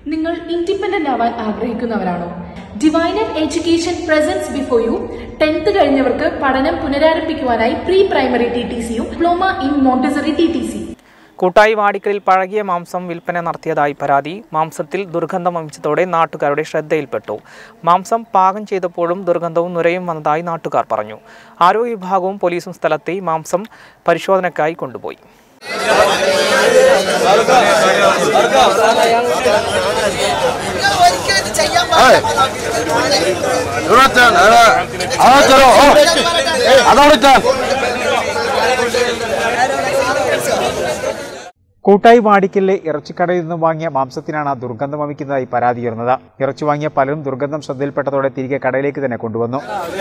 നിങ്ങൾ ഇൻഡിപെൻഡന്റ് ആവാൻ ആഗ്രഹിക്കുന്നവരാണോ ഡിവൈനൻ education presence before you tenth കഴിഞ്ഞവർക്ക് പഠനം പുനരാരംഭിക്കുവാനായി പ്രീ പ്രൈമറി ടി ടി സിയും diploma in montessori T T C കൂട്ടായി വാടിക്കലിൽ പഴകിയ മാംസം വിൽപ്പന നടത്തിയതായി പരാതി മാംസത്തിൽ ദുർഗന്ധം വമിച്ചതോടെ നാട്ടുകാരുടെ ശ്രദ്ധയിൽപ്പെട്ടു മാംസം പാകം ചെയ്തപ്പോഴും ദുർഗന്ധവും നുരയും വന്നതായി നാട്ടുകാർ പറഞ്ഞു ആരോഗ്യ വിഭാഗവും പോലീസും സ്ഥലത്തെ മാംസം പരിശോധനയ്ക്കായി കൊണ്ടുപോയി കൂട്ടായി വാടിക്കലിലെ ഇറച്ചിക്കടയിൽ നിന്നും വാങ്ങിയ മാംസത്തിനാണ് ദുർഗന്ധം വമിക്കുന്നതായി പരാതി ഉയർന്നത് ഇറച്ചി വാങ്ങിയ പലരും ദുർഗന്ധം ശ്രദ്ധയിൽപ്പെട്ടതോടെ തിരികെ കടയിലേക്ക് തന്നെ കൊണ്ടുവന്നു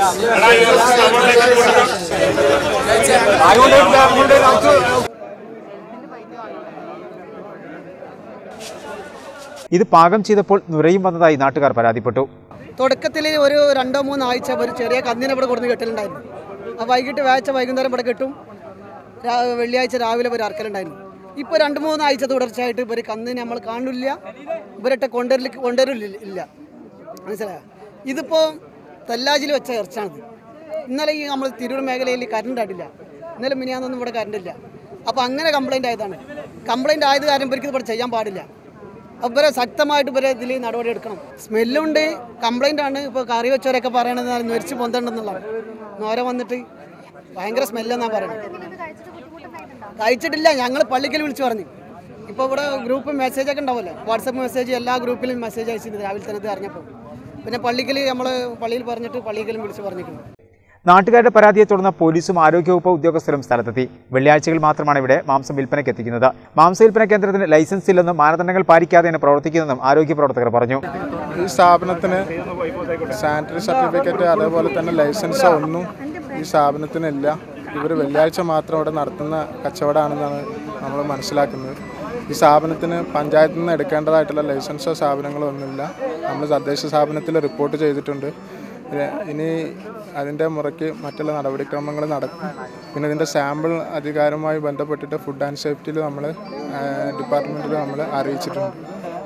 ഇത് പാകം ചെയ്തപ്പോൾ നുരയും വന്നതായി നാട്ടുകാർ പരാതിപ്പെട്ടു തുടക്കത്തിൽ ഒരു രണ്ടോ മൂന്നോ ആഴ്ച ഒരു ചെറിയ കന്നിനെ ഇവിടെ കൊടുന്ന് കെട്ടലുണ്ടായിരുന്നു ആ വൈകിട്ട് വ്യാഴ്ച വൈകുന്നേരം ഇവിടെ കെട്ടും രാ- വെള്ളിയാഴ്ച രാവിലെ ഒരു അറക്കലുണ്ടായിരുന്നു ഇപ്പോൾ രണ്ട് മൂന്ന് ആഴ്ച തുടർച്ചയായിട്ട് ഇവർ കന്നിനെ നമ്മൾ കാണില്ല ഇവരൊക്കെ കൊണ്ടുവരൽ കൊണ്ടുവരില്ല ഇല്ല മനസ്സിലായോ ഇതിപ്പോൾ തെല്ലാജിൽ വെച്ച ഇറച്ചാണിത് ഇന്നലെ ഈ നമ്മൾ തിരൂർ മേഖലയിൽ കറണ്ട് ആയിട്ടില്ല ഇന്നലെ മിനിയാന്നൊന്നും ഇവിടെ കറണ്ട് ഇല്ല അപ്പോൾ അങ്ങനെ കംപ്ലൈൻ്റ് ആയതാണ് കംപ്ലൈൻ്റ് ആയത് കാരണം ഇവർക്ക് ഇവിടെ ചെയ്യാൻ പാടില്ല ഇവരെ ശക്തമായിട്ട് ഇവരെ ഇതിൽ നടപടി എടുക്കണം സ്മെല്ലുണ്ട് കംപ്ലൈൻ്റ് ആണ് ഇപ്പോൾ കറി വെച്ചവരൊക്കെ പറയണത് നുരിച്ച് പൊന്തണ്ടെന്നുള്ളതാണ് നോര വന്നിട്ട് ഭയങ്കര സ്മെല്ലെന്നാണ് പറയുന്നത് കഴിച്ചിട്ടില്ല ഞങ്ങൾ പള്ളിക്കൽ വിളിച്ചു പറഞ്ഞു ഇപ്പോൾ ഇവിടെ ഗ്രൂപ്പ് മെസ്സേജ് ഒക്കെ ഉണ്ടാവുമല്ലോ വാട്സപ്പ് മെസ്സേജ് എല്ലാ ഗ്രൂപ്പിലും മെസ്സേജ് അയച്ചിട്ടുണ്ട് രാവിലെ തന്നെ ഇത് അറിഞ്ഞപ്പോൾ പിന്നെ പള്ളിക്കൽ നമ്മൾ പള്ളിയിൽ പറഞ്ഞിട്ട് പള്ളിക്കലും വിളിച്ച് പറഞ്ഞിട്ടുണ്ട് നാട്ടുകാരുടെ പരാതിയെ തുടർന്ന് പോലീസും ആരോഗ്യവകുപ്പ് ഉദ്യോഗസ്ഥരും സ്ഥലത്തെത്തി വെള്ളിയാഴ്ചകൾ മാത്രമാണ് ഇവിടെ മാംസം വിൽപ്പനയ്ക്ക് എത്തിക്കുന്നത് മാംസ വിൽപ്പന കേന്ദ്രത്തിന് ലൈസൻസ് ഇല്ലെന്നും മാനദണ്ഡങ്ങൾ പാലിക്കാതെയാണ് പ്രവർത്തിക്കുന്നതെന്നും ആരോഗ്യ പ്രവർത്തകർ പറഞ്ഞു ഈ സ്ഥാപനത്തിന് സാനിറ്ററി സർട്ടിഫിക്കറ്റ് അതേപോലെ തന്നെ ലൈസൻസ് ഒന്നും ഈ സ്ഥാപനത്തിനില്ല ഇവർ വെള്ളിയാഴ്ച മാത്രം ഇവിടെ നടത്തുന്ന കച്ചവടമാണെന്നാണ് നമ്മൾ മനസ്സിലാക്കുന്നത് ഈ സ്ഥാപനത്തിന് പഞ്ചായത്തിൽ നിന്ന് എടുക്കേണ്ടതായിട്ടുള്ള ലൈസൻസോ സ്ഥാപനങ്ങളോ ഒന്നുമില്ല നമ്മൾ തദ്ദേശ സ്ഥാപനത്തിൽ റിപ്പോർട്ട് ചെയ്തിട്ടുണ്ട് ഇനി- ഇനി അതിൻ്റെ മുറയ്ക്ക് മറ്റുള്ള നടപടിക്രമങ്ങൾ നടക്കും പിന്നെ ഇതിൻ്റെ സാമ്പിൾ അധികാരവുമായി ബന്ധപ്പെട്ടിട്ട് ഫുഡ് ആൻഡ് സേഫ്റ്റിയിൽ നമ്മൾ ഡിപ്പാർട്ട്മെൻറ്റിൽ നമ്മൾ അറിയിച്ചിട്ടുണ്ട്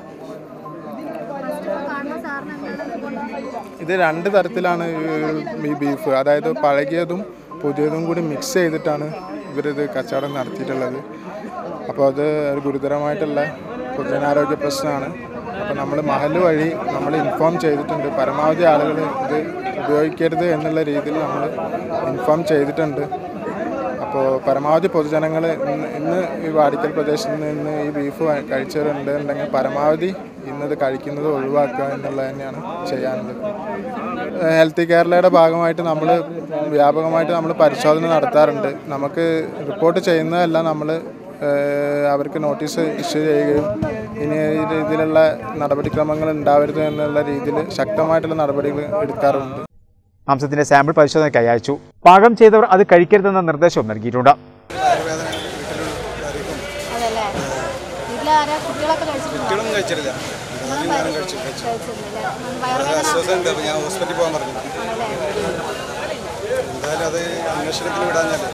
ഇത് രണ്ട് തരത്തിലാണ് ഈ- ഈ ബീഫ് അതായത് പഴകിയതും പുതിയതും കൂടി മിക്സ് ചെയ്തിട്ടാണ് ഇവരിത് കച്ചവടം നടത്തിയിട്ടുള്ളത് അപ്പോൾ അത് ഒരു ഗുരുതരമായിട്ടുള്ള പൊതുജനാരോഗ്യ പ്രശ്നമാണ് അപ്പോൾ നമ്മൾ മഹല് വഴി നമ്മൾ ഇൻഫോം ചെയ്തിട്ടുണ്ട് പരമാവധി ആളുകൾ ഇത് ഉപയോഗിക്കരുത് എന്നുള്ള രീതിയിൽ നമ്മൾ ഇൻഫോം ചെയ്തിട്ടുണ്ട് അപ്പോൾ പരമാവധി പൊതുജനങ്ങൾ ഇന്ന് ഇന്ന് ഈ വാടിക്കൽ പ്രദേശത്ത് നിന്ന് ഈ ബീഫ് വ- കഴിച്ചവരുണ്ട് ഉണ്ടെങ്കിൽ പരമാവധി ഇന്നത് കഴിക്കുന്നത് ഒഴിവാക്കുക എന്നുള്ളത് തന്നെയാണ് ചെയ്യാനുള്ളത് ഏഹ് ഹെൽത്ത് കേരളയുടെ ഭാഗമായിട്ട് നമ്മൾ വ്യാപകമായിട്ട് നമ്മൾ പരിശോധന നടത്താറുണ്ട് നമുക്ക് റിപ്പോർട്ട് ചെയ്യുന്നതെല്ലാം നമ്മൾ അവർക്ക് നോട്ടീസ് ഇഷ്യൂ ചെയ്യുകയും ഇനി ഈ രീതിയിലുള്ള നടപടിക്രമങ്ങൾ ഉണ്ടാവരുത് എന്നുള്ള രീതിയിൽ ശക്തമായിട്ടുള്ള നടപടികൾ എടുക്കാറുണ്ട് മാംസത്തിന്റെ സാമ്പിൾ പരിശോധനയ്ക്കായി അയച്ചു പാകം ചെയ്തവർ അത് കഴിക്കരുതെന്ന നിർദ്ദേശവും നൽകിയിട്ടുണ്ട് അതല്ലേ വീട്ടിലാരാ കുട്ടികളൊക്കെ കഴിച്ചിട്ടുണ്ടോ കുട്ടികളൊന്നും കഴിച്ചിട്ടില്ല നിങ്ങളും ഞാനും കഴിച്ചു കഴിച്ചു കഴിച്ചിരുന്നില്ലേ അത് വയറുവേദന അസ്വസ്ഥയുണ്ട് അപ്പോൾ ഞാൻ ഹോസ്പിറ്റലിൽ പോകാൻ പറഞ്ഞു ആണല്ലേ എന്തായാലും അത് അന്വേഷണത്തിൽ വിടാഞ്ഞാൽ